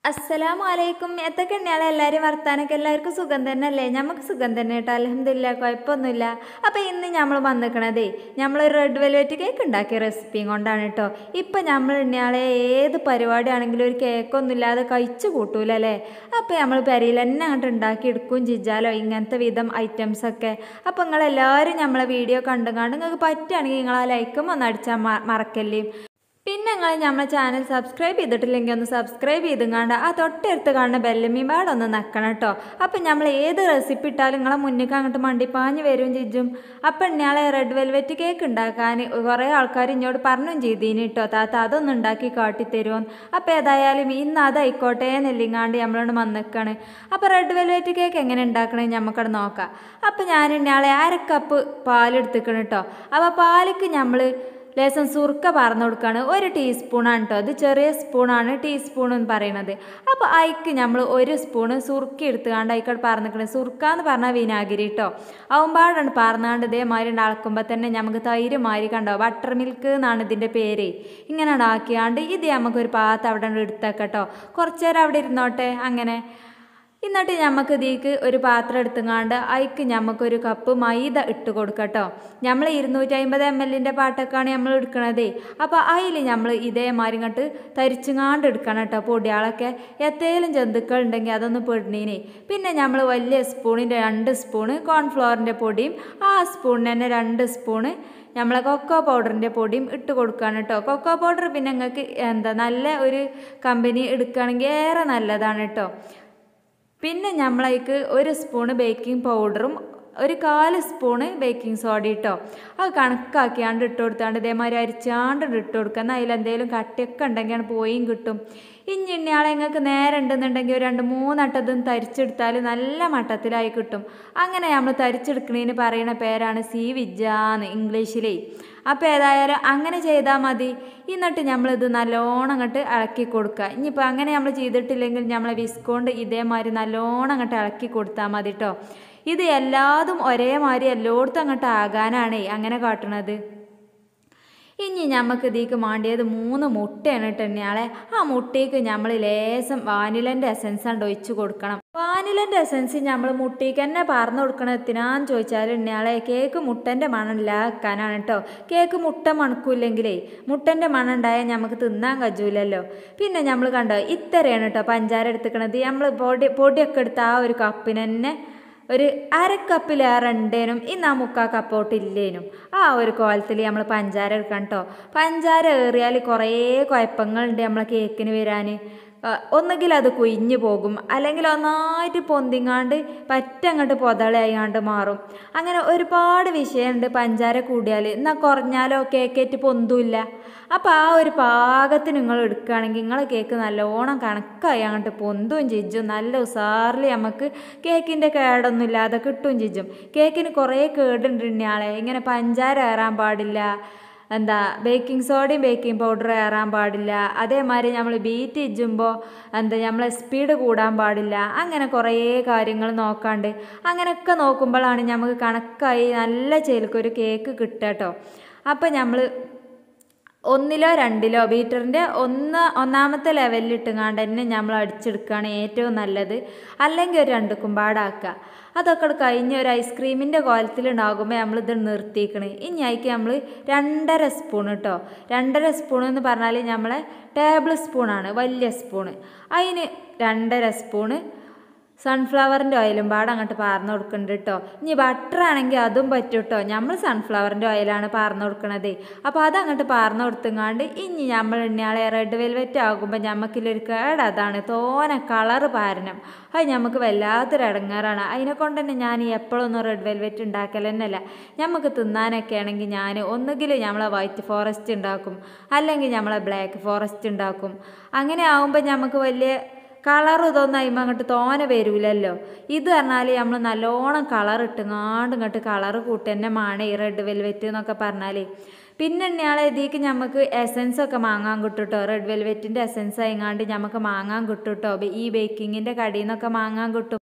അസ്സലാമു അലൈക്കും എത്തൊക്കെ ഉണ്ണിയാളെ എല്ലാവരും വർത്താനൊക്കെ എല്ലാവർക്കും സുഖം തന്നെ അല്ലേ നമുക്ക് സുഖം തന്നെ കേട്ടോ അലഹമില്ല കുഴപ്പമൊന്നുമില്ല അപ്പോൾ ഇന്ന് നമ്മൾ വന്നിക്കണതേ നമ്മൾ റെഡ് വെൽവെറ്റ് കേക്ക് ഉണ്ടാക്കിയ റെസിപ്പിയും കൊണ്ടാണ് കേട്ടോ ഇപ്പം നമ്മൾ ഉണ്ണിയാളെ ഏത് പരിപാടിയാണെങ്കിലും ഒരു കേക്കൊന്നും ഇല്ലാതെ കഴിച്ചു കൂട്ടൂലല്ലേ അപ്പോൾ നമ്മൾ പെരയിൽ തന്നെ അങ്ങോട്ട് ഉണ്ടാക്കി എടുക്കുകയും ചിജാലോ ഇങ്ങനത്തെ വിധം ഐറ്റംസൊക്കെ അപ്പോൾ നിങ്ങളെല്ലാവരും നമ്മളെ വീഡിയോ കണ്ടുകാണ്ട് നിങ്ങൾക്ക് പറ്റുകയാണെങ്കിൽ നിങ്ങൾ ആ ലൈക്കും ഒന്ന് അടിച്ചാൽ മറക്കല്ലേ പിന്നെ നിങ്ങൾ നമ്മളെ ചാനൽ സബ്സ്ക്രൈബ് ചെയ്തിട്ടില്ലെങ്കിൽ ഒന്ന് സബ്സ്ക്രൈബ് ചെയ്തുങ്ങാണ്ട് ആ തൊട്ടടുത്ത് കാണുന്ന ബെല്ലമ്മീൻ പാടൊന്ന് നക്കണം കേട്ടോ അപ്പം നമ്മൾ ഏത് റെസിപ്പി ഇട്ടാലും നിങ്ങളെ മുന്നിലേക്ക് അങ്ങോട്ട് മണ്ടിപ്പാഞ്ഞ് വരും ചിജും അപ്പം ഇന്നയാളെ റെഡ് വെൽവെറ്റ് കേക്ക് ഉണ്ടാക്കാൻ കുറേ ആൾക്കാർ ഇങ്ങോട്ട് പറഞ്ഞും ചെയ്തീന് കേട്ടോ താത്ത അതൊന്നും ഉണ്ടാക്കി കാട്ടിത്തരുമോ അപ്പോൾ ഏതായാലും ഇന്ന് അതായിക്കോട്ടെ നെല്ലിങ്ങാണ്ട് നമ്മളോട് വന്നിക്കാണ് അപ്പോൾ റെഡ് വെൽവെറ്റ് കേക്ക് എങ്ങനെ ഉണ്ടാക്കണമെന്ന് നമുക്കത് നോക്കാം അപ്പോൾ ഞാൻ ഇന്നയാളെ അര കപ്പ് പാലെടുത്തിക്കണം കേട്ടോ അപ്പോൾ പാലിക്ക് നമ്മൾ ലേശം സുർക്ക പറന്നു കൊടുക്കുകയാണ് ഒരു ടീസ്പൂണാണ് കേട്ടോ അത് ചെറിയ സ്പൂണാണ് ടീസ്പൂൺ എന്ന് പറയുന്നത് അപ്പോൾ അതിക്ക് നമ്മൾ ഒരു സ്പൂണ് സുർക്ക എടുത്തുകൊണ്ട് അതിക്കോട് പറന്നിക്കണത് സുർക്ക എന്ന് പറഞ്ഞാൽ വിനാഗിരി കേട്ടോ ആവുമ്പാടാണ് പറന്നാണ്ട് ഇതേമാതിരി ഉണ്ടാക്കുമ്പോൾ തന്നെ നമുക്ക് തൈര് മാതിരി കണ്ടോ ബട്ടർ മിൽക്ക് എന്നാണ് ഇതിൻ്റെ പേര് ഇങ്ങനെ ആക്കിയാണ്ട് ഇത് നമുക്കൊരു പാത്ത് അവിടെ എടുത്തേക്കട്ടോ കുറച്ച് നേരം അവിടെ ഇരുന്നോട്ടെ അങ്ങനെ എന്നിട്ട് നമുക്ക് ഇതിക്ക് ഒരു പാത്രം എടുത്തുങ്ങാണ്ട് അതിക്ക് നമുക്കൊരു കപ്പ് മൈദ ഇട്ട് കൊടുക്കട്ടോ നമ്മൾ ഇരുന്നൂറ്റി അമ്പത് എം എല്ലിൻ്റെ പാട്ടൊക്കെയാണ് നമ്മൾ എടുക്കണതേ അപ്പോൾ അതിൽ നമ്മൾ ഇതേമാതിരി ഇങ്ങോട്ട് തരിച്ചുങ്ങാണ്ട് എടുക്കണം കേട്ടോ പൊടിയാളൊക്കെ എത്തേലും ജന്തുക്കൾ ഉണ്ടെങ്കിൽ അതൊന്ന് പെടുന്നീനെ പിന്നെ നമ്മൾ വലിയ സ്പൂണിൻ്റെ രണ്ട് സ്പൂണ് കോൺഫ്ലവറിൻ്റെ പൊടിയും ആ സ്പൂണിന് തന്നെ രണ്ട് സ്പൂണ് നമ്മളെ കൊക്കോ പൗഡറിൻ്റെ പൊടിയും ഇട്ട് കൊടുക്കുകയാണ് കേട്ടോ കൊക്കോ പൗഡർ പിന്നെ നിങ്ങൾക്ക് എന്താ നല്ല ഒരു കമ്പനി എടുക്കുകയാണെങ്കിൽ ഏറെ നല്ലതാണ് കേട്ടോ പിന്നെ നമ്മളതിക്ക് ഒരു സ്പൂണ് ബേക്കിംഗ് പൗഡറും ഒരു കാല് സ്പൂണ് ബേക്കിംഗ് സോഡ ഇട്ടോ അത് കണക്കാക്കിയാണ്ട് ഇട്ട് കൊടുത്താണ്ട് ഇതേമാതിരി അരിച്ചാണ്ട് ഇട്ട് കൊടുക്കുക എന്നാൽ അതിലെന്തെങ്കിലും കട്ടിയൊക്കെ ഉണ്ടെങ്കിൽ പോയും കിട്ടും ഇനി ഇന്നയാളെ നിങ്ങൾക്ക് നേരെ ഉണ്ടെന്നുണ്ടെങ്കിൽ ഒരു രണ്ട് മൂന്നട്ടതും തരിച്ചെടുത്താൽ നല്ല മട്ടത്തിലായി കിട്ടും അങ്ങനെ നമ്മൾ തരിച്ചെടുക്കണതിന് പറയുന്ന പേരാണ് സി വിജാന്ന് ഇംഗ്ലീഷിലേ അപ്പോൾ ഏതായാലും അങ്ങനെ ചെയ്താൽ മതി എന്നിട്ട് നമ്മളിത് നല്ലോണം അങ്ങോട്ട് ഇളക്കി കൊടുക്കുക ഇനിയിപ്പോൾ അങ്ങനെ നമ്മൾ ചെയ്തിട്ടില്ലെങ്കിൽ നമ്മളെ വിസ്കോണ്ട് ഇതേമാതിരി നല്ലോണം അങ്ങോട്ട് ഇളക്കി കൊടുത്താൽ മതി കേട്ടോ ഇത് എല്ലാതും ഒരേമാതിരി എല്ലായിടത്തും അങ്ങോട്ട് ആകാനാണേ അങ്ങനെ കാട്ടണത് ഇനി നമുക്ക് ഇതിക്ക് മാണ്ടിയത് മൂന്ന് മുട്ടയാണ് ഇട്ടന്നെയാളെ ആ മുട്ടയ്ക്ക് നമ്മൾ ലേശം വാനിലൻ്റെ എസൻസ് ഉണ്ട് ഒഴിച്ച് കൊടുക്കണം വാനിലൻ്റെ എസൻസ് നമ്മൾ മുട്ടയ്ക്ക് തന്നെ പറഞ്ഞു കൊടുക്കണം എത്തിനാന്ന് ചോദിച്ചാൽ ഇന്നയാളെ കേക്ക് മുട്ടൻ്റെ മണം ഇല്ലാക്കാനാണ് കേട്ടോ കേക്ക് മുട്ട മണക്കൂല്ലെങ്കിലേ മുട്ടൻ്റെ മണം ഉണ്ടായാൽ നമുക്ക് തിന്നാൻ കഴിയൂലല്ലോ പിന്നെ നമ്മൾ കണ്ടോ ഇത്രയാണ് കേട്ടോ പഞ്ചാര എടുത്തിക്കണത് നമ്മൾ പൊടി പൊടിയൊക്കെ എടുത്ത ആ ഒരു കപ്പിന് തന്നെ ഒരു അരക്കപ്പിലേറെ ഉണ്ടേനും ഇന്ന് ആ മുക്കാ കപ്പോട്ട് ഇല്ലേനും ആ ഒരു കോലത്തിൽ നമ്മൾ പഞ്ചാര എടുക്കണം കേട്ടോ പഞ്ചാര ഏറിയാൽ കുറേ കുഴപ്പങ്ങളുണ്ട് നമ്മളെ കേക്കിന് വരാൻ ഒന്നുകിൽ അത് കുയിഞ്ഞു പോകും അല്ലെങ്കിൽ ഒന്നായിട്ട് പൊന്തിങ്ങാണ്ട് പറ്റങ്ങോട്ട് പൊതളയാണ്ട് മാറും അങ്ങനെ ഒരുപാട് വിഷയമുണ്ട് പഞ്ചാര കൂടിയാൽ എന്നാൽ കുറഞ്ഞാലോ കേക്കേറ്റ് പൊന്തൂല്ല അപ്പോൾ ആ ഒരു പാകത്തിന് നിങ്ങൾ എടുക്കുകയാണെങ്കിൽ നിങ്ങളെ കേക്ക് നല്ലോണം കണക്കായി അങ്ങോട്ട് പൊന്തും ചിജും നല്ല ഉസാറിൽ നമുക്ക് കേക്കിൻ്റെ കേടൊന്നും ഇല്ലാതെ കിട്ടും ചിജും കേക്കിന് കുറേ കേടുണ്ട് ഇന്നയാളെ ഇങ്ങനെ പഞ്ചാര ഏറാൻ പാടില്ല എന്താ ബേക്കിംഗ് സോഡയും ബേക്കിംഗ് പൗഡർ ഏറാൻ പാടില്ല അതേമാതിരി നമ്മൾ ബീറ്റ് ഇജ്ജുമ്പോൾ എന്താ നമ്മളെ സ്പീഡ് കൂടാൻ പാടില്ല അങ്ങനെ കുറേ കാര്യങ്ങൾ നോക്കാണ്ട് അങ്ങനെയൊക്കെ നോക്കുമ്പോഴാണ് നമുക്ക് കണക്കായി നല്ല ചേൽക്കൊരു കേക്ക് കിട്ടുക കേട്ടോ അപ്പോൾ നമ്മൾ ഒന്നിലോ രണ്ടിലോ ബീറ്ററിൻ്റെ ഒന്ന് ഒന്നാമത്തെ ലെവലിൽ ഇട്ടുങ്ങാണ്ട് തന്നെ നമ്മൾ അടിച്ചെടുക്കുകയാണ് ഏറ്റവും നല്ലത് അല്ലെങ്കിൽ ഒരു രണ്ട് കുമ്പാടാക്കുക അതൊക്കെ കഴിഞ്ഞ് ഒരു ഐസ്ക്രീമിൻ്റെ കോലത്തിലുണ്ടാകുമ്പോൾ നമ്മളിത് നിർത്തിക്കണേ ഇനി അതിക്ക് നമ്മൾ രണ്ടര സ്പൂൺ കേട്ടോ രണ്ടര സ്പൂൺ എന്ന് പറഞ്ഞാൽ നമ്മളെ ടേബിൾ സ്പൂണാണ് വലിയ സ്പൂണ് അതിന് രണ്ടര സ്പൂണ് സൺഫ്ലവറിൻ്റെ ഓയിലും പാടെ അങ്ങോട്ട് പാർന്നു കൊടുക്കുന്നുണ്ട് കേട്ടോ ഇനി ബട്ടർ ആണെങ്കിൽ അതും പറ്റും കേട്ടോ നമ്മൾ സൺഫ്ലവറിൻ്റെ ഓയിലാണ് പാർന്നു കൊടുക്കണത് അപ്പോൾ അത് അങ്ങോട്ട് പാർന്നു കൊടുത്തുങ്ങാണ്ട് ഇനി നമ്മൾ ഇന്നയാളെ റെഡ് വെൽവെറ്റ് ആകുമ്പോൾ ഞമ്മക്കില്ലൊരു കേട് അതാണ് തോനെ കളറ് പാരണം അത് നമുക്ക് വല്ലാത്തൊരു ഇടങ്ങാറാണ് അതിനെ കൊണ്ട് തന്നെ ഞാൻ എപ്പോഴൊന്നും റെഡ് വെൽവെറ്റ് ഉണ്ടാക്കൽ തന്നെയല്ല നമുക്ക് തിന്നാനൊക്കെ ആണെങ്കിൽ ഞാൻ ഒന്നുകിൽ നമ്മളെ വൈറ്റ് ഫോറസ്റ്റ് ഉണ്ടാക്കും അല്ലെങ്കിൽ നമ്മളെ ബ്ലാക്ക് ഫോറസ്റ്റ് ഉണ്ടാക്കും അങ്ങനെ ആകുമ്പോൾ നമുക്ക് വലിയ കളർ ഇതൊന്നും അതിമ്പോൾ അങ്ങോട്ട് തോനെ വരൂലല്ലോ ഇത് പറഞ്ഞാൽ നമ്മൾ നല്ലോണം കളർ ഇട്ടുങ്ങാണ്ട് ഇങ്ങോട്ട് കളർ കൂട്ടി തന്നെ മാണ് ഈ റെഡ് വെൽവെറ്റ് എന്നൊക്കെ പറഞ്ഞാൽ പിന്നെ ഇന്നയാളെ ഇതിക്ക് നമുക്ക് എസൻസ് ഒക്കെ വാങ്ങാൻ കിട്ടും കേട്ടോ റെഡ് വെൽവെറ്റിൻ്റെ എസൻസ് ആയിങ്ങാണ്ട് നമുക്ക് വാങ്ങാൻ കിട്ടും കേട്ടോ ഈ ബേക്കിങ്ങിൻ്റെ കടയിൽ നിന്നൊക്കെ വാങ്ങാൻ കിട്ടും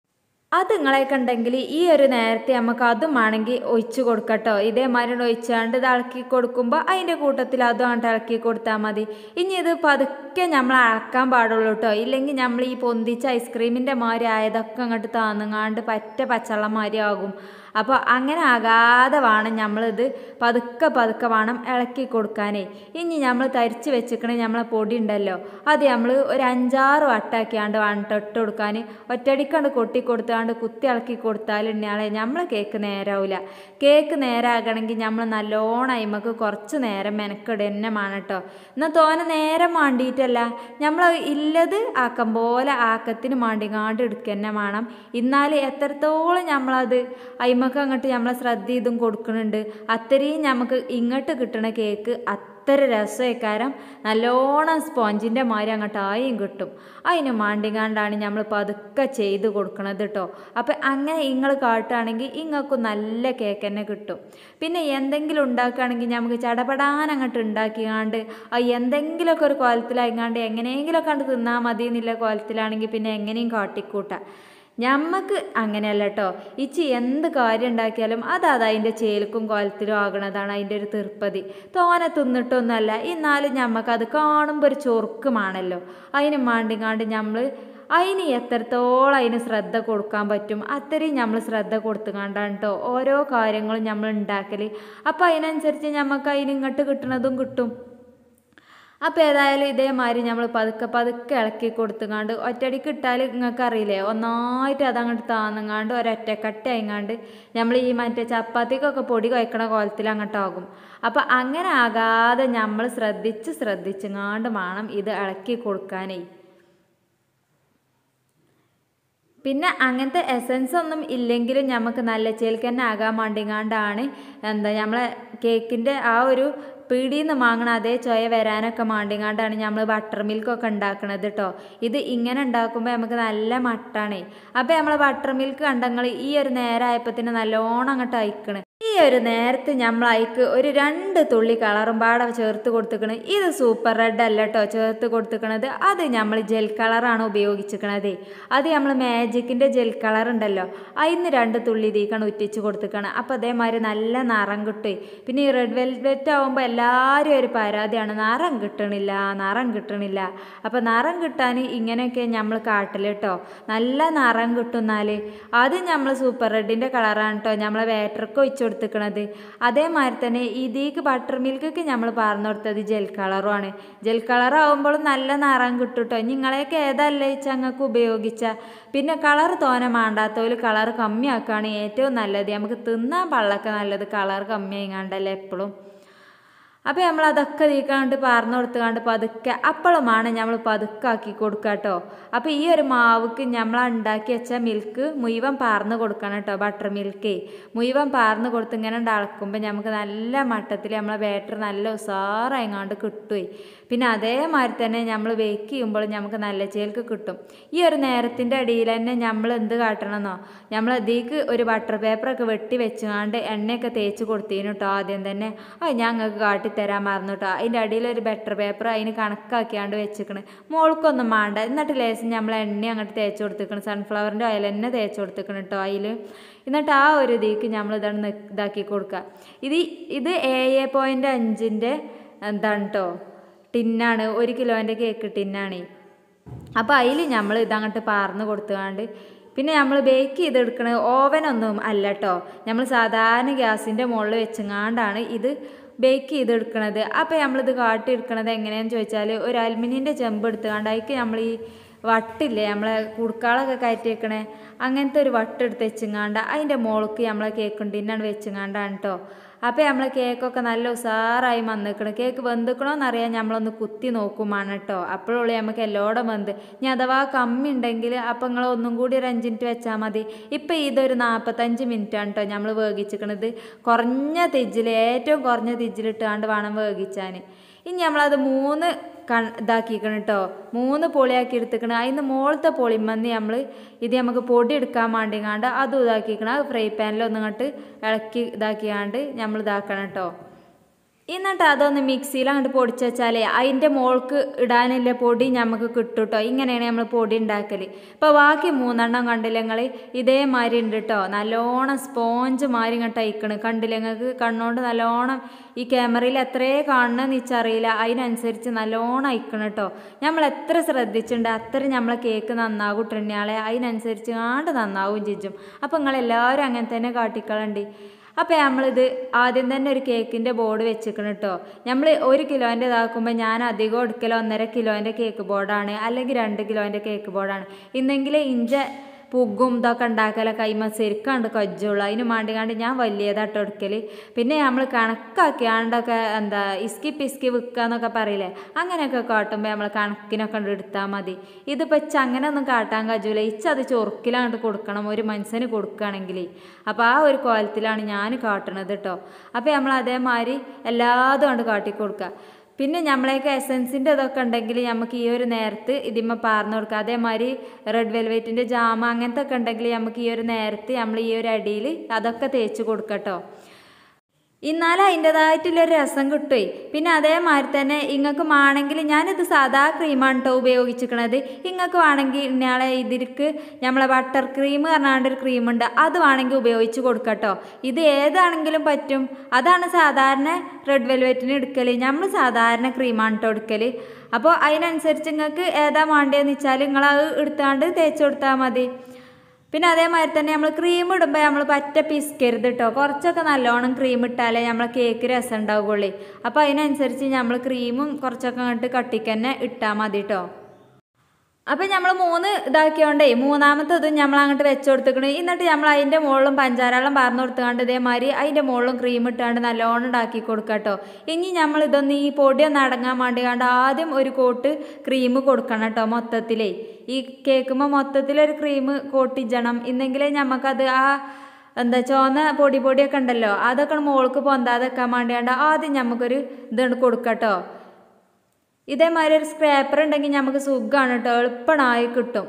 അത് നിങ്ങളെയൊക്കെ ഉണ്ടെങ്കിൽ ഈ ഒരു നേരത്തെ നമുക്ക് അതും വേണമെങ്കിൽ ഒഴിച്ച് കൊടുക്കട്ടോ ഇതേമാതിരി ഒഴിച്ചാണ്ട് ഇത് ഇളക്കി കൊടുക്കുമ്പോൾ അതിൻ്റെ കൂട്ടത്തിൽ അതും അങ്ങോട്ട് ഇളക്കി കൊടുത്താൽ മതി ഇനി ഇത് പതുക്കെ നമ്മൾ അളക്കാൻ പാടുള്ളൂ കേട്ടോ ഇല്ലെങ്കിൽ നമ്മൾ ഈ പൊന്തിച്ച ഐസ്ക്രീമിൻ്റെ മാതിരി ആയതൊക്കെ അങ്ങോട്ട് താന്നുങ്ങാണ്ട് പറ്റ പച്ചവെള്ളം മാതിരി ആകും അപ്പോൾ അങ്ങനെ ആകാതെ വേണം നമ്മളിത് പതുക്കെ പതുക്കെ വേണം ഇളക്കി കൊടുക്കാനേ ഇനി നമ്മൾ തരിച്ച് വെച്ചിക്കണ നമ്മളെ പൊടി ഉണ്ടല്ലോ അത് നമ്മൾ ഒരു അഞ്ചാറ് വട്ടാക്കിയാണ്ട് വേണം ട്ടോ ഇട്ട് കൊടുക്കാൻ ഒറ്റടിക്കണ്ട് കൊട്ടി കൊടുത്താണ്ട് കുത്തി ഇളക്കി കൊടുത്താൽ ഇന്നയാളെ നമ്മളെ കേക്ക് നേരാവില്ല കേക്ക് നേരാകണമെങ്കിൽ നമ്മൾ നല്ലോണം അയിമക്ക് കുറച്ച് നേരം മെനക്കെട് തന്നെ വേണം കേട്ടോ എന്നാൽ തോനെ നേരം മാണ്ടിയിട്ടല്ല നമ്മൾ ഇല്ലത് ആക്കം പോലെ ആക്കത്തിന് മാണ്ടിങ്ങാണ്ട് എടുക്കുക തന്നെ വേണം എന്നാൽ എത്രത്തോളം നമ്മളത് അയിമക്ക് അങ്ങോട്ട് നമ്മളെ ശ്രദ്ധ ഇതും കൊടുക്കുന്നുണ്ട് അത്രയും നമുക്ക് ഇങ്ങോട്ട് കിട്ടണ കേക്ക് അത്ര രസമായിക്കാരം നല്ലോണം സ്പോഞ്ചിൻ്റെ മാതിരി അങ്ങോട്ട് ആയും കിട്ടും അതിന് മാണ്ടിങ്ങാണ്ടാണ് നമ്മൾ പതുക്കെ ചെയ്ത് കൊടുക്കണത് കേട്ടോ അപ്പം അങ്ങനെ നിങ്ങൾ കാട്ടുകയാണെങ്കിൽ ഇങ്ങൾക്കും നല്ല കേക്ക് തന്നെ കിട്ടും പിന്നെ എന്തെങ്കിലും ഉണ്ടാക്കുകയാണെങ്കിൽ നമുക്ക് ചടപടാൻ അങ്ങോട്ട് ഉണ്ടാക്കിയാണ്ട് അത് എന്തെങ്കിലുമൊക്കെ ഒരു കോലത്തിലായിങ്ങാണ്ട് എങ്ങനെയെങ്കിലുമൊക്കെ കണ്ട് തിന്നാൽ മതി എന്നുള്ള കോലത്തിലാണെങ്കിൽ പിന്നെ എങ്ങനെയും കാട്ടിക്കൂട്ടാം ഞമ്മക്ക് അങ്ങനെയല്ല കേട്ടോ ഇച്ചി എന്ത് കാര്യം ഉണ്ടാക്കിയാലും അത് അത് അതിൻ്റെ ചേൽക്കും കോലത്തിലും ആകണതാണ് അതിൻ്റെ ഒരു തീർപ്പതി തോനെ തിന്നിട്ടൊന്നുമല്ല എന്നാലും ഞമ്മക്ക് അത് കാണുമ്പോൾ ഒരു ചൊറുക്കുമാണല്ലോ അതിന് മാണ്ടിങ്ങാണ്ട് നമ്മൾ അതിന് എത്രത്തോളം അതിന് ശ്രദ്ധ കൊടുക്കാൻ പറ്റും അത്രയും നമ്മൾ ശ്രദ്ധ കൊടുത്തുകൊണ്ടാണ് കേട്ടോ ഓരോ കാര്യങ്ങളും നമ്മൾ ഉണ്ടാക്കൽ അപ്പോൾ അതിനനുസരിച്ച് നമുക്ക് അതിന് ഇങ്ങോട്ട് കിട്ടുന്നതും കിട്ടും അപ്പോൾ ഏതായാലും ഇതേമാതിരി നമ്മൾ പതുക്കെ പതുക്കെ ഇളക്കി കൊടുത്തുങ്ങാണ്ട് ഒറ്റടിക്ക് ഇട്ടാൽ നിങ്ങൾക്ക് അറിയില്ലേ ഒന്നായിട്ട് അതങ്ങോട്ട് താന്നുങ്ങാണ്ട് ഒരൊറ്റക്കട്ട ആയിങ്ങാണ്ട് നമ്മൾ ഈ മറ്റേ ചപ്പാത്തിക്കൊക്കെ പൊടി കുഴക്കണ കോലത്തിൽ അങ്ങോട്ടാകും അപ്പോൾ അങ്ങനെ ആകാതെ നമ്മൾ ശ്രദ്ധിച്ച് ശ്രദ്ധിച്ചുങ്ങാണ്ട് വേണം ഇത് ഇളക്കി കൊടുക്കാനേ പിന്നെ അങ്ങനത്തെ എസൻസ് ഒന്നും ഇല്ലെങ്കിലും നമുക്ക് നല്ല ചേൽക്ക് തന്നെ ആകാൻ വേണ്ടിങ്ങാണ്ടാണ് എന്താ നമ്മളെ കേക്കിൻ്റെ ആ ഒരു പീടിയിൽ നിന്ന് വാങ്ങണ അതേ ചൊയ വരാനൊക്കെ മാണ്ടിങ്ങാണ്ടാണ് നമ്മൾ ബട്ടർ മിൽക്കൊക്കെ ഉണ്ടാക്കണത് കേട്ടോ ഇത് ഇങ്ങനെ ഉണ്ടാക്കുമ്പോൾ നമുക്ക് നല്ല മട്ടാണേ അപ്പോൾ നമ്മൾ ബട്ടർ മിൽക്ക് കണ്ടങ്ങൾ ഈ ഒരു നേരമായപ്പത്തിന് നല്ലോണം അങ്ങോട്ട് അയക്കണ് ഈ ഒരു നേരത്ത് നമ്മൾ അയക്ക് ഒരു രണ്ട് തുള്ളി കളറും പാടെ ചേർത്ത് കൊടുത്തിക്കണ് ഇത് സൂപ്പർ റെഡ് അല്ല കേട്ടോ ചേർത്ത് കൊടുത്തിക്കണത് അത് നമ്മൾ ജെൽ കളറാണ് ഉപയോഗിച്ചിരിക്കണത് അത് നമ്മൾ മാജിക്കിൻ്റെ ജെൽ കളർ ഉണ്ടല്ലോ അതിന്ന് രണ്ട് തുള്ളി ഇതിക്കാണ് ഉറ്റിച്ച് കൊടുത്തിക്കണം അപ്പോൾ അതേമാതിരി നല്ല നിറം കിട്ടും പിന്നെ ഈ റെഡ് വെൽവെറ്റ് ആകുമ്പോൾ എല്ലാവരും ഒരു പരാതിയാണ് നിറം കിട്ടണില്ല നിറം കിട്ടണില്ല അപ്പോൾ നിറം കിട്ടാൻ ഇങ്ങനെയൊക്കെ നമ്മൾ കാട്ടൽ കേട്ടോ നല്ല നിറം കിട്ടുന്നാൽ അത് നമ്മൾ സൂപ്പർ റെഡിൻ്റെ കളറാണ് കേട്ടോ നമ്മളെ ബാറ്റർക്ക് ഒഴിച്ചു കൊടുത്തിക്കണത് അതേമാതിരി തന്നെ ഇതിക്ക് ബട്ടർ മിൽക്കൊക്കെ നമ്മൾ പറഞ്ഞു കൊടുത്തത് ജെൽ കളറുമാണ് ജെൽ കളർ ആകുമ്പോഴും നല്ല നിറം കിട്ടും കേട്ടോ നിങ്ങളെയൊക്കെ ഏതല്ല വെച്ചാൽ ഞങ്ങൾക്ക് ഉപയോഗിച്ച പിന്നെ കളർ തോനെ മാണ്ടാത്തവർ കളർ കമ്മിയാക്കുകയാണ് ഏറ്റവും നല്ലത് നമുക്ക് തിന്നാൻ പള്ളൊക്കെ നല്ലത് കളർ കമ്മിയായിങ്ങാണ്ടല്ലേ എപ്പോഴും അപ്പോൾ നമ്മൾ അതൊക്കെ തീക്കാണ്ട് പാർന്നു കൊടുത്തുകൊണ്ട് പതുക്കെ അപ്പോഴുമാണ് നമ്മൾ പതുക്കാക്കി കൊടുക്കുക കേട്ടോ അപ്പോൾ ഈ ഒരു മാവുക്ക് നമ്മൾ ഉണ്ടാക്കി വെച്ച മിൽക്ക് മുഴുവൻ പാർന്ന് കൊടുക്കണം കേട്ടോ ബട്ടർ മിൽക്ക് മുഴുവൻ പാർന്ന് കൊടുത്ത് ഇങ്ങനെ ഉണ്ടാക്കുമ്പോൾ നമുക്ക് നല്ല മട്ടത്തിൽ നമ്മളെ ബാറ്റർ നല്ല ഉസാറായിങ്ങാണ്ട് കിട്ടുമേ പിന്നെ അതേമാതിരി തന്നെ നമ്മൾ ബേക്ക് ചെയ്യുമ്പോൾ നമുക്ക് നല്ല ചേൽക്ക് കിട്ടും ഈ ഒരു നേരത്തിൻ്റെ അടിയിൽ തന്നെ നമ്മൾ എന്ത് കാട്ടണമെന്നോ നമ്മൾ ഇതിക്ക് ഒരു ബട്ടർ പേപ്പറൊക്കെ വെട്ടി വെച്ചുകൊണ്ട് എണ്ണയൊക്കെ തേച്ച് കൊടുത്തീന് കേട്ടോ ആദ്യം തന്നെ അത് ഞങ്ങൾക്ക് കാട്ടിത്തരാൻ മറന്നു കേട്ടോ അതിൻ്റെ അടിയിൽ ഒരു ബട്ടർ പേപ്പർ അതിന് കണക്കാക്കിയാണ്ട് വെച്ചിക്കണ് മോൾക്കൊന്നും വേണ്ട എന്നിട്ട് ലേശം നമ്മൾ എണ്ണ അങ്ങോട്ട് തേച്ച് കൊടുത്തിക്കണം സൺഫ്ലവറിൻ്റെ ഓയിൽ തന്നെ തേച്ച് കൊടുത്തിക്കണം കേട്ടോ അതിൽ എന്നിട്ട് ആ ഒരു ഇതിക്ക് നമ്മൾ ഇതാണ് നി- ഇതാക്കി കൊടുക്കുക ഇത് ഇത് ഏഴ് പോയിൻ്റ് അഞ്ചിൻ്റെ എന്താണ് കേട്ടോ ടിന്നാണ് ഒരു കിലോൻ്റെ കേക്ക് ടിന്നാണ് അപ്പോൾ അതിൽ നമ്മൾ ഇതങ്ങോട്ട് പാർന്ന് കൊടുത്തുകൊണ്ട് പിന്നെ നമ്മൾ ബേക്ക് ചെയ്തെടുക്കണ ഓവനൊന്നും അല്ല കേട്ടോ നമ്മൾ സാധാരണ ഗ്യാസിൻ്റെ മുകളിൽ വെച്ചങ്ങാണ്ടാണ് ഇത് ബേക്ക് ചെയ്തെടുക്കണത് അപ്പോൾ നമ്മളിത് കാട്ടിയെടുക്കണത് എങ്ങനെയാണെന്ന് ചോദിച്ചാൽ ഒരു അലുമിനിയൻ്റെ ചെമ്പ് എടുത്തുകൊണ്ട് അതിക്ക് നമ്മൾ ഈ വട്ടില്ലേ നമ്മളെ കുടുക്കാളൊക്കെ കയറ്റി വെക്കണേ അങ്ങനത്തെ ഒരു വട്ട് എടുത്ത് വെച്ചങ്ങാണ്ട് അതിൻ്റെ മുകൾക്ക് നമ്മളെ കേക്ക് ഉണ്ടിന്നാണ് വെച്ചങ്ങാണ്ടാണ് കേട്ടോ അപ്പോൾ നമ്മളെ കേക്കൊക്കെ നല്ല ഉസാറായി വന്നിക്കണം കേക്ക് വെന്തിക്കണോന്നറിയാൻ നമ്മളൊന്ന് കുത്തി നോക്കുമാണ് കേട്ടോ അപ്പോഴുള്ളൂ നമുക്ക് എല്ലോടെ വെന്ത് ഇനി അഥവാ കമ്മി ഉണ്ടെങ്കിൽ അപ്പം നിങ്ങൾ ഒന്നും കൂടി ഒരു അഞ്ച് മിനിറ്റ് വെച്ചാൽ മതി ഇപ്പം ഇതൊരു നാൽപ്പത്തഞ്ച് മിനിറ്റാണ് കേട്ടോ നമ്മൾ വേവിച്ചിക്കണത് കുറഞ്ഞ തെജ്ജിൽ ഏറ്റവും കുറഞ്ഞ തെജ്ജിലിട്ടാണ്ട് വേണം വേവിച്ചാൻ ഇനി നമ്മളത് മൂന്ന് കൺ ഇതാക്കിക്കണം കേട്ടോ മൂന്ന് പൊളിയാക്കി എടുത്തിക്കണം അതിന് മുകളത്തെ പൊളിമന്നി നമ്മൾ ഇത് നമുക്ക് പൊടി എടുക്കാൻ വേണ്ടിങ്ങാണ്ട് അതും ഇതാക്കിക്കണം അത് ഫ്രൈ പാനിൽ ഒന്നിങ്ങോട്ട് ഇളക്കി ഇതാക്കിയാണ്ട് നമ്മൾ ഇതാക്കണം കേട്ടോ എന്നിട്ട് അതൊന്ന് മിക്സിയിൽ അങ്ങോട്ട് പൊടിച്ച് വെച്ചാലേ അതിൻ്റെ മോൾക്ക് ഇടാനുള്ള പൊടി നമുക്ക് കിട്ടും കേട്ടോ ഇങ്ങനെയാണ് നമ്മൾ പൊടി ഉണ്ടാക്കൽ ഇപ്പോൾ ബാക്കി മൂന്നെണ്ണം കണ്ടില്ല നിങ്ങൾ ഇതേമാതിരി ഉണ്ട് കേട്ടോ നല്ലോണം സ്പോഞ്ച് മാതിരി ഇങ്ങോട്ട് അയക്കണ് കണ്ടില്ല നിങ്ങൾക്ക് കണ്ണുകൊണ്ട് നല്ലോണം ഈ ക്യാമറയിൽ എത്രയേ കാണണമെന്ന് വെച്ചറിയില്ല അതിനനുസരിച്ച് നല്ലോണം അയക്കണം കേട്ടോ നമ്മൾ എത്ര ശ്രദ്ധിച്ചിട്ടുണ്ട് അത്ര നമ്മളെ കേക്ക് നന്നാകും ട്രെണ്യാളെ അതിനനുസരിച്ച് ആണ്ട് നന്നാവും ചിജും അപ്പം നിങ്ങളെല്ലാവരും അങ്ങനെ തന്നെ കാട്ടിക്കളണ്ടി അപ്പോൾ നമ്മളിത് ആദ്യം തന്നെ ഒരു കേക്കിൻ്റെ ബോർഡ് വെച്ചിക്കണം കേട്ടോ നമ്മൾ ഒരു കിലോൻ്റെ ഇതാക്കുമ്പോൾ ഞാൻ അധികം എടുക്കൽ ഒന്നര കിലോൻ്റെ കേക്ക് ബോർഡാണ് അല്ലെങ്കിൽ രണ്ട് കിലോൻ്റെ കേക്ക് ബോർഡാണ് ഇന്നെങ്കിൽ ഇഞ്ച പുഗും ഇതൊക്കെ ഉണ്ടാക്കല കൈമ ശരിക്കാണ്ട് കജ്ജുള്ളൂ അതിന് മാണ്ടിക്കാണ്ട് ഞാൻ വലിയതാട്ടോ എടുക്കൽ പിന്നെ നമ്മൾ കണക്കാക്കിയാണ്ടൊക്കെ എന്താ ഇസ്കി പിസ്കി വിൽക്കുക എന്നൊക്കെ പറയില്ലേ അങ്ങനെയൊക്കെ കാട്ടുമ്പോൾ നമ്മൾ കണക്കിനൊക്കെ ഉണ്ട് എടുത്താൽ മതി ഇതിപ്പോൾ ഇച്ച അങ്ങനെ ഒന്നും കാട്ടാൻ കഴിയൂല ഇച്ച അത് ചൊറുക്കിലാണ്ട് കൊടുക്കണം ഒരു മനുഷ്യന് കൊടുക്കുകയാണെങ്കിൽ അപ്പോൾ ആ ഒരു കോലത്തിലാണ് ഞാൻ കാട്ടണത് കേട്ടോ അപ്പോൾ നമ്മൾ അതേമാതിരി എല്ലാതും കൊണ്ട് കാട്ടി കൊടുക്കുക പിന്നെ നമ്മളെയൊക്കെ എസൻസിൻ്റെ ഇതൊക്കെ ഉണ്ടെങ്കിൽ നമുക്ക് ഈ ഒരു നേരത്ത് ഇതിമ്മ പാർന്നു കൊടുക്കുക അതേമാതിരി റെഡ് വെൽവെറ്റിൻ്റെ ജാമ അങ്ങനത്തെ ഒക്കെ ഉണ്ടെങ്കിൽ നമുക്ക് ഈ ഒരു നേരത്ത് നമ്മൾ ഈ ഒരു അടിയിൽ അതൊക്കെ തേച്ച് കൊടുക്കട്ടോ എന്നാലും അതിൻ്റെതായിട്ടുള്ളൊരു രസം കിട്ടുമേ പിന്നെ അതേമാതിരി തന്നെ ഇങ്ങൾക്ക് വേണമെങ്കിൽ ഞാനിത് സാധാ ക്രീമാണ് കേട്ടോ ഉപയോഗിച്ചിരിക്കണത് ഇങ്ങൾക്ക് വേണമെങ്കിൽ ഇന്നയാളെ ഇതിലേക്ക് നമ്മളെ ബട്ടർ ക്രീം പറഞ്ഞാണ്ട് ഒരു ക്രീമുണ്ട് അത് വേണമെങ്കിൽ ഉപയോഗിച്ച് കൊടുക്കട്ടോ ഇത് ഏതാണെങ്കിലും പറ്റും അതാണ് സാധാരണ റെഡ് വെൽവെറ്റിന് എടുക്കൽ നമ്മൾ സാധാരണ ക്രീമാണ് കേട്ടോ എടുക്കൽ അപ്പോൾ അതിനനുസരിച്ച് നിങ്ങൾക്ക് ഏതാ വേണ്ടതെന്ന് വെച്ചാൽ നിങ്ങളത് എടുത്താണ്ട് തേച്ച് കൊടുത്താൽ മതി പിന്നെ അതേമാതിരി തന്നെ നമ്മൾ ക്രീം ഇടുമ്പോൾ നമ്മൾ പറ്റ പിസ്കരുത് കേട്ടോ കുറച്ചൊക്കെ നല്ലോണം ക്രീം ഇട്ടാലേ നമ്മളെ കേക്ക് രസം ഉണ്ടാവുകയുള്ളൂ അപ്പോൾ അതിനനുസരിച്ച് നമ്മൾ ക്രീമും കുറച്ചൊക്കെ അങ്ങോട്ട് കട്ടിക്ക് തന്നെ ഇട്ടാൽ മതി കേട്ടോ അപ്പം നമ്മൾ മൂന്ന് ഇതാക്കിയോണ്ടേ മൂന്നാമത്തതും നമ്മൾ അങ്ങോട്ട് വെച്ച് കൊടുത്തിക്കണു എന്നിട്ട് നമ്മൾ അതിൻ്റെ മുകളിലും പഞ്ചാരവെള്ളം പാർന്നു കൊടുത്തുകൊണ്ട് ഇതേമാതിരി അതിൻ്റെ മുകളിലും ക്രീം ഇട്ടാണ്ട് നല്ലോണം ഉണ്ടാക്കി കൊടുക്കുക കേട്ടോ ഇനി നമ്മൾ ഇതൊന്ന് ഈ പൊടി ഒന്ന് അടങ്ങാൻ വേണ്ടി കണ്ട് ആദ്യം ഒരു കോട്ട് ക്രീം കൊടുക്കണം കേട്ടോ മൊത്തത്തിലേ ഈ കേൾക്കുമ്പോൾ മൊത്തത്തിലൊരു ക്രീം കോട്ടിച്ചണം ഇന്നെങ്കിലേ നമുക്കത് ആ എന്താ ചോന്ന പൊടി പൊടിയൊക്കെ ഉണ്ടല്ലോ അതൊക്കെ മോൾക്ക് പൊന്താതെ വെക്കാൻ വേണ്ടിയാണ്ട് ആദ്യം നമുക്കൊരു ഇതുകൊണ്ട് കൊടുക്കട്ടോ ഇതേമാതിരി ഒരു സ്ക്രാപ്പർ ഉണ്ടെങ്കിൽ നമുക്ക് സുഖമാണ് കേട്ടോ എളുപ്പമായി കിട്ടും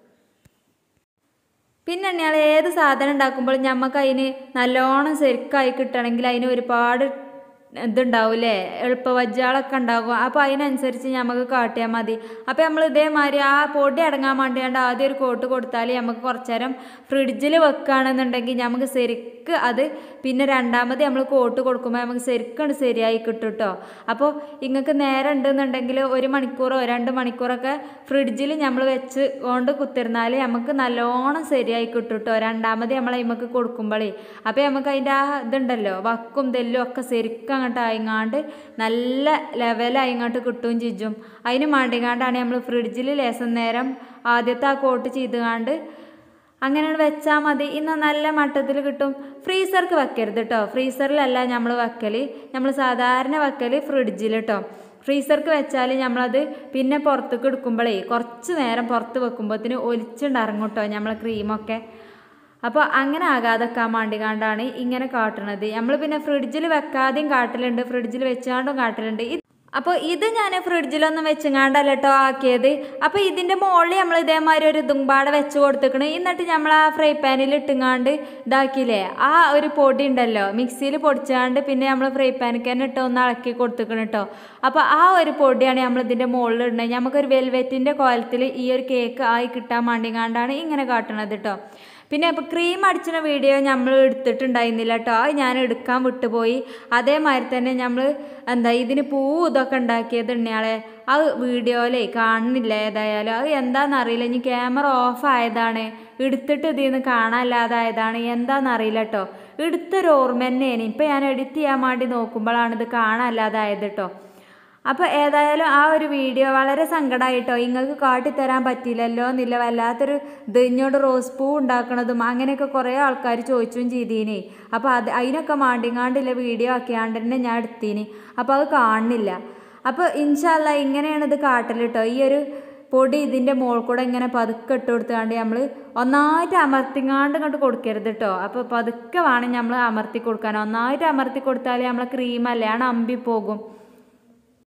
പിന്നെ ഞങ്ങൾ ഏത് സാധനം ഉണ്ടാക്കുമ്പോൾ നമുക്ക് അതിന് നല്ലോണം ശരിക്കായി കിട്ടണമെങ്കിൽ അതിന് ഒരുപാട് ഇതുണ്ടാവില്ലേ എളുപ്പ വജ്ജാളൊക്കെ ഉണ്ടാകും അപ്പോൾ അതിനനുസരിച്ച് നമുക്ക് കാട്ടിയാൽ മതി അപ്പോൾ നമ്മൾ ഇതേമാതിരി ആ പൊടി അടങ്ങാൻ വേണ്ടിയാണ്ട് ആദ്യം ഒരു കോട്ട് കൊടുത്താൽ നമുക്ക് കുറച്ച് നേരം ഫ്രിഡ്ജിൽ വെക്കുകയാണെന്നുണ്ടെങ്കിൽ നമുക്ക് ശരിക്ക് അത് പിന്നെ രണ്ടാമത് നമ്മൾ കോട്ട് കൊടുക്കുമ്പോൾ നമുക്ക് ശരിക്കും ശരിയായി കിട്ടും കേട്ടോ അപ്പോൾ നിങ്ങൾക്ക് നേരം ഉണ്ടെന്നുണ്ടെങ്കിൽ ഒരു മണിക്കൂറോ രണ്ട് മണിക്കൂറൊക്കെ ഫ്രിഡ്ജിൽ നമ്മൾ വെച്ച് കൊണ്ട് കുത്തിരുന്നാൽ നമുക്ക് നല്ലോണം ശരിയായി കിട്ടും കേട്ടോ രണ്ടാമത് നമ്മൾ അതിമക്ക് കൊടുക്കുമ്പോഴേ അപ്പോൾ നമുക്ക് അതിൻ്റെ ആ ഇതുണ്ടല്ലോ വക്കും തെല്ലും ഒക്കെ ശരിക്കും അങ്ങോട്ട് ആയിങ്ങാണ്ട് നല്ല ലെവലായി ഇങ്ങോട്ട് കിട്ടുകയും ചിജും അതിന് മാണ്ടിങ്ങാണ്ടാണ് നമ്മൾ ഫ്രിഡ്ജിൽ ലേസം നേരം ആദ്യത്തെ ആ കോട്ട് ചെയ്തുകാണ്ട് അങ്ങനെ വെച്ചാൽ മതി ഇന്ന് നല്ല മട്ടത്തിൽ കിട്ടും ഫ്രീസർക്ക് വെക്കരുത് കേട്ടോ ഫ്രീസറിലല്ല നമ്മൾ വെക്കൽ നമ്മൾ സാധാരണ വെക്കൽ ഫ്രിഡ്ജിൽ കേട്ടോ ഫ്രീസർക്ക് വെച്ചാൽ നമ്മളത് പിന്നെ പുറത്തേക്ക് എടുക്കുമ്പോഴേ കുറച്ച് നേരം പുറത്ത് വെക്കുമ്പോഴത്തിന് ഒലിച്ചുണ്ടിറങ്ങും കേട്ടോ നമ്മളെ ക്രീമൊക്കെ അപ്പോൾ അങ്ങനെ ആകാതെക്കാൻ വേണ്ടിക്കാണ്ടാണ് ഇങ്ങനെ കാട്ടണത് നമ്മൾ പിന്നെ ഫ്രിഡ്ജിൽ വെക്കാതെയും കാട്ടലുണ്ട് ഫ്രിഡ്ജിൽ വെച്ചാണ്ടും കാട്ടലുണ്ട് ഇത് അപ്പോൾ ഇത് ഞാൻ ഫ്രിഡ്ജിലൊന്നും വെച്ചങ്ങാണ്ടല്ല കേട്ടോ ആക്കിയത് അപ്പോൾ ഇതിൻ്റെ മുകളിൽ നമ്മൾ ഇതേമാതിരി ഒരു ഇതുമ്പാടെ വെച്ച് കൊടുത്തേക്കണ് എന്നിട്ട് നമ്മൾ ആ ഫ്രൈ പാനിൽ ഇട്ടുങ്ങാണ്ട് ഇതാക്കിയില്ലേ ആ ഒരു പൊടി ഉണ്ടല്ലോ മിക്സിയിൽ പൊടിച്ചാണ്ട് പിന്നെ നമ്മൾ ഫ്രൈ പാനിക്ക് തന്നെ ഇട്ട് ഒന്ന് ഇളക്കി കൊടുത്തേക്കണം കേട്ടോ അപ്പോൾ ആ ഒരു പൊടിയാണ് നമ്മൾ ഇതിൻ്റെ മുകളിൽ ഇടുന്നത് നമുക്കൊരു വെൽവെറ്റിൻ്റെ കോലത്തിൽ ഈ ഒരു കേക്ക് ആയി കിട്ടാൻ വേണ്ടിങ്ങാണ്ടാണ് ഇങ്ങനെ കാട്ടണത് കേട്ടോ പിന്നെ ഇപ്പോൾ ക്രീം അടിച്ചിന വീഡിയോ നമ്മൾ എടുത്തിട്ടുണ്ടായിരുന്നില്ല കേട്ടോ അത് ഞാൻ എടുക്കാൻ വിട്ടുപോയി അതേമാതിരി തന്നെ നമ്മൾ എന്താ ഇതിന് പൂ ഇതൊക്കെ ഉണ്ടാക്കിയത് ഉണ്ണിയാളെ അത് വീഡിയോയിലേ കാണുന്നില്ല ഏതായാലും അത് എന്താണെന്നറിയില്ല ഇനി ക്യാമറ ഓഫ് ആയതാണ് എടുത്തിട്ട് ഇതിൽ നിന്ന് കാണാനില്ലാതായതാണ് എന്താണെന്നറിയില്ല കേട്ടോ എടുത്തൊരു ഓർമ്മ തന്നെയാണ് ഇപ്പം ഞാൻ എഡിറ്റ് ചെയ്യാൻ വേണ്ടി നോക്കുമ്പോഴാണ് ഇത് കാണാനില്ലാതായത് കേട്ടോ അപ്പോൾ ഏതായാലും ആ ഒരു വീഡിയോ വളരെ സങ്കടമായിട്ടോ നിങ്ങൾക്ക് കാട്ടിത്തരാൻ പറ്റിയില്ലല്ലോ എന്നില്ല വല്ലാത്തൊരു ഇത് ഇങ്ങോട്ട് റോസ് പൂ ഉണ്ടാക്കണതും അങ്ങനെയൊക്കെ കുറേ ആൾക്കാർ ചോദിച്ചും ചെയ്തീനി അപ്പോൾ അത് അതിനൊക്കെ മാണ്ടിങ്ങാണ്ടില്ല വീഡിയോ ആക്കിയാണ്ട് തന്നെ ഞാൻ എടുത്തീനി അപ്പോൾ അത് കാണുന്നില്ല അപ്പോൾ ഇൻഷാല്ല ഇങ്ങനെയാണ് ഇത് കാട്ടൽ കേട്ടോ ഈ ഒരു പൊടി ഇതിൻ്റെ മോൾ കൂടെ ഇങ്ങനെ പതുക്കെ ഇട്ട് കൊടുത്താണ്ട് നമ്മൾ ഒന്നായിട്ട് അമർത്തിങ്ങാണ്ട് ഇങ്ങോട്ട് കൊടുക്കരുത് കേട്ടോ അപ്പോൾ പതുക്കെ വേണം നമ്മൾ അമർത്തി കൊടുക്കാൻ ഒന്നായിട്ട് അമർത്തി കൊടുത്താൽ നമ്മളെ ക്രീമല്ലേ ആണ് അമ്പി പോകും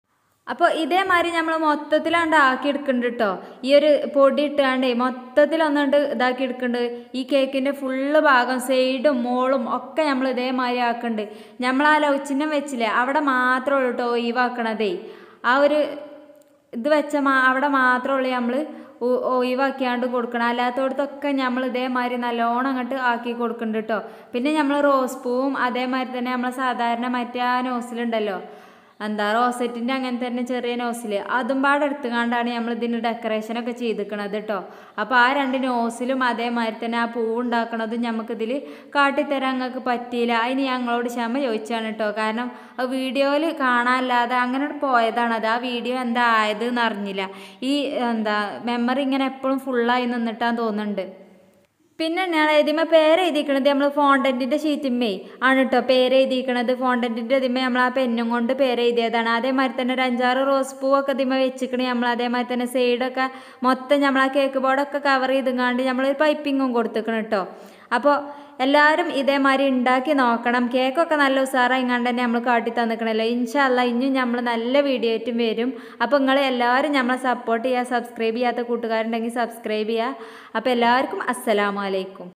അപ്പോൾ ഇതേമാതിരി നമ്മൾ മൊത്തത്തിലാണ്ട് ആക്കി എടുക്കുന്നുണ്ട് കേട്ടോ ഈ ഒരു പൊടി ഇട്ടാണ്ടേ മൊത്തത്തിലൊന്നുണ്ട് ഇതാക്കി എടുക്കുന്നുണ്ട് ഈ കേക്കിൻ്റെ ഫുള്ള് ഭാഗം സൈഡും മോളും ഒക്കെ നമ്മൾ ഇതേമാതിരി ആക്കുന്നുണ്ട് നമ്മൾ ആ ലൗച്ചിന്നം വെച്ചില്ലേ അവിടെ മാത്രമേ ഉള്ളൂ കേട്ടോ ഒഴിവാക്കണതേ ആ ഒരു ഇത് വെച്ച മാ അവിടെ മാത്രമുള്ളൂ നമ്മൾ ഒഴിവാക്കിയാണ്ട് കൊടുക്കണം അല്ലാത്തടത്തൊക്കെ നമ്മൾ ഇതേമാതിരി നല്ലോണം അങ്ങോട്ട് ആക്കി കൊടുക്കുന്നുണ്ട് കേട്ടോ പിന്നെ നമ്മൾ റോസ് പൂവും അതേമാതിരി തന്നെ നമ്മൾ സാധാരണ മറ്റേ ആ നോസിലുണ്ടല്ലോ എന്താ റോസറ്റിൻ്റെ അങ്ങനെ തന്നെ ചെറിയ നോസിൽ അതും പാടെ എടുത്തുകൊണ്ടാണ് നമ്മൾ ഇതിന് ഡെക്കറേഷനൊക്കെ ചെയ്തിക്കണത് കേട്ടോ അപ്പോൾ ആ രണ്ട് നോസിലും അതേമാതിരി തന്നെ ആ പൂ ഉണ്ടാക്കണതും നമുക്കിതിൽ കാട്ടിത്തരാൻ ഞങ്ങൾക്ക് പറ്റിയില്ല അതിന് ഞങ്ങളോട് ക്ഷമ ചോദിച്ചാണ് കേട്ടോ കാരണം ആ വീഡിയോയിൽ കാണാനല്ലാതെ അങ്ങനെ പോയതാണ് അത് ആ വീഡിയോ എന്താ ആയത് എന്ന് അറിഞ്ഞില്ല ഈ എന്താ മെമ്മറി ഇങ്ങനെ എപ്പോഴും ഫുള്ളായി നിന്നിട്ടാന്ന് തോന്നുന്നുണ്ട് പിന്നെ ഞാൻ ഇതിമ പേര് എഴുതിക്കണത് നമ്മൾ ഫോണ്ടൻറ്റിൻ്റെ ഷീറ്റിന്മേ ആണ് കേട്ടോ പേര് എഴുതിക്കണത് ഫോണ്ടൻറ്റിൻ്റെ ഇതിമേ നമ്മൾ ആ പെന്നും കൊണ്ട് പേര് എഴുതിയതാണ് അതേമാതിരി തന്നെ ഒരു അഞ്ചാറ് റോസ് പൂവൊക്കെ ഇതിമ വെച്ചിക്കണേ നമ്മൾ അതേമാതിരി തന്നെ സൈഡൊക്കെ മൊത്തം നമ്മൾ ആ കേക്ക് ബോർഡൊക്കെ കവർ ചെയ്തുങ്ങാണ്ട് നമ്മളൊരു പൈപ്പിങ്ങും കൊടുത്തിക്കണം കേട്ടോ അപ്പോൾ എല്ലാവരും ഇതേമാതിരി ഉണ്ടാക്കി നോക്കണം കേക്കൊക്കെ നല്ല ഉസാറായി കണ്ട് തന്നെ നമ്മൾ കാട്ടി തന്നിക്കണല്ലോ ഇൻഷല്ല ഇനിയും നമ്മൾ നല്ല വീഡിയോ ആയിട്ടും വരും അപ്പോൾ നിങ്ങൾ എല്ലാവരും നമ്മളെ സപ്പോർട്ട് ചെയ്യുക സബ്സ്ക്രൈബ് ചെയ്യാത്ത കൂട്ടുകാരുണ്ടെങ്കിൽ സബ്സ്ക്രൈബ് ചെയ്യുക അപ്പോൾ എല്ലാവർക്കും അസ്സലാമലൈക്കും